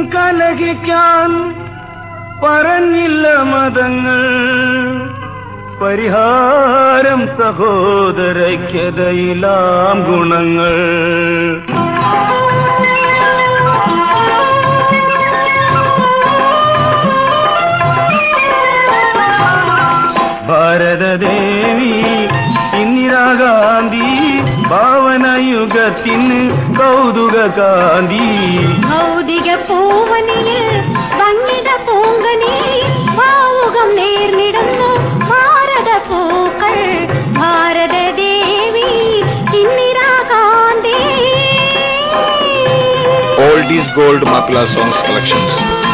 കലഹിക്കാൻ പറഞ്ഞില്ല മതങ്ങൾ പരിഹാരം സഹോദരയ്ക്കതയിലാം ഗുണങ്ങൾ ഭാരതദേവി ഇന്ദിരാഗാന്ധി ഭാവനയുഗത്തിന് കൗതുക കാന്തി ഭൗതിക പൂവനിയിൽ ഭംഗിത പൂങ്കനി ഭാവുകം നേർന്നിടുന്നു ഭാരത പൂക്കൾ ഭാരത ദേവി Indira Gandhi Oldies Gold Mapla Songs Collections.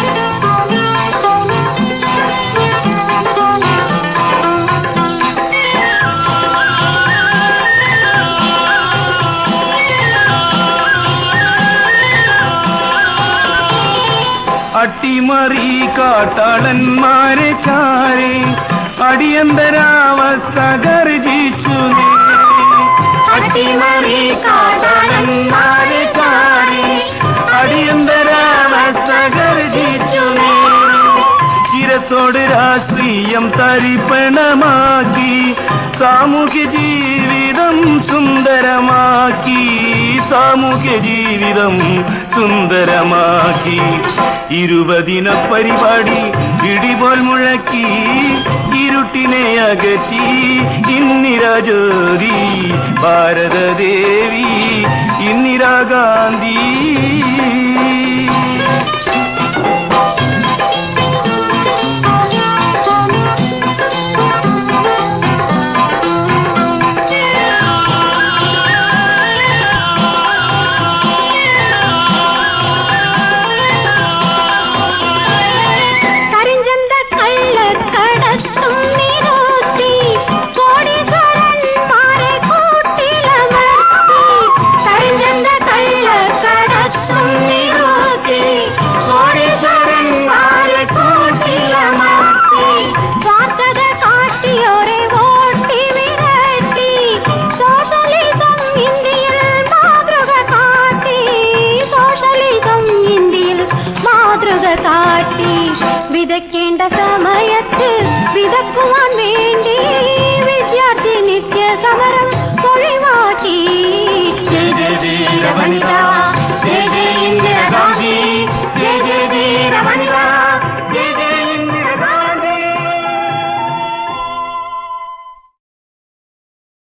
അട്ടിമറി കാട്ടാളന്മാരെ ചാരെ അടിയന്തരാവസ്ഥ ഗർജിച്ചു നേ. അട്ടിമറി കാട്ടാളന്മാരെ ചാരെ അടിയന്തരാവസ്ഥ ഗർജിച്ചു നേ. ശിരസോട് രാഷ്ട്രീയം തരിപ്പണമാക്കി സാമൂഹ്യ ജീവിതം സുന്ദരമാക്കി സാമൂഹ്യ ജീവിതം സുന്ദരമാക്കി ഇരുപതിന പരിപാടി ഇടിപോൽ മുഴക്കി ഇരുട്ടിനെ അകറ്റി ഇന്ദിരാജ്യോതി ഭാരതദേവി ഇന്ദിരാഗാന്ധി